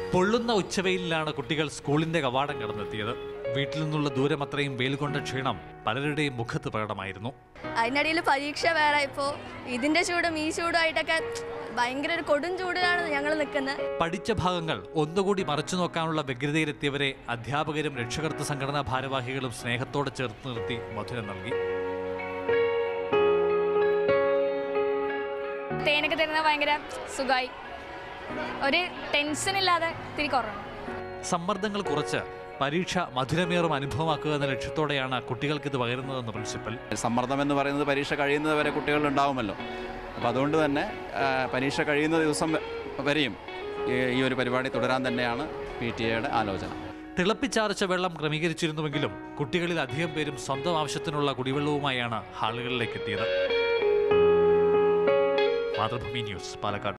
പൊള്ളുന്ന ഉച്ചവെയിലാണ് കുട്ടികൾ സ്കൂളിന്റെ കവാടം കടന്നെത്തിയത് വീട്ടിൽ നിന്നുള്ള ദൂരം അത്രയും വെയിൽ കൊണ്ട ക്ഷീണം പലരുടെയും മുഖത്ത് പ്രകടമായിരുന്നു അതിനിടയിൽ പരീക്ഷ വേറെ ഇപ്പോൾ ഇതിൻ്റെ ചൂടും ഈ ചൂടുമായിട്ടൊക്കെ ഭയങ്കര ഒരു കൊടും ചൂടിലാണ് ഞങ്ങൾ നിൽക്കുന്നത് പഠിച്ച ഭാഗങ്ങൾ ഒന്നുകൂടി മറച്ചു നോക്കാനുള്ള വ്യഗ്രതയിലെത്തിയവരെ അധ്യാപകരും രക്ഷകർത്തൃ സംഘടനാ ഭാരവാഹികളും സ്നേഹത്തോടെ ചേർത്ത് നിർത്തി മധുരം നൽകി തേനൊക്കെ തരുന്നത് ഭയങ്കര സുഖമായി ഒരു ടെൻഷൻ ഇല്ലാതെ ഇത്തിരി കുറവാണ് സമ്മർദ്ദങ്ങൾ കുറച്ച് പരീക്ഷ മധുരമേറും അനുഭവമാക്കുക എന്ന ലക്ഷ്യത്തോടെയാണ് കുട്ടികൾക്ക് ഇത് പകരുന്നതെന്ന് പ്രിൻസിപ്പൽ സമ്മർദ്ദം എന്ന് പറയുന്നത് പരീക്ഷ കഴിയുന്നത് വരെ കുട്ടികളുണ്ടാവുമല്ലോ അപ്പോൾ അതുകൊണ്ട് തന്നെ ആ, പരീക്ഷ കഴിയുന്ന ദിവസം വ- വരെയും ഈ- ഈ ഒരു പരിപാടി തുടരാൻ തന്നെയാണ് പി ടി എയുടെ ആലോചന തിളപ്പിച്ചാർച്ച വെള്ളം ക്രമീകരിച്ചിരുന്നുവെങ്കിലും കുട്ടികളിൽ അധികം പേരും സ്വന്തം ആവശ്യത്തിനുള്ള കുടിവെള്ളവുമായാണ് ഹാളുകളിലേക്ക് എത്തിയത് മാതൃഭൂമി ന്യൂസ് പാലക്കാട്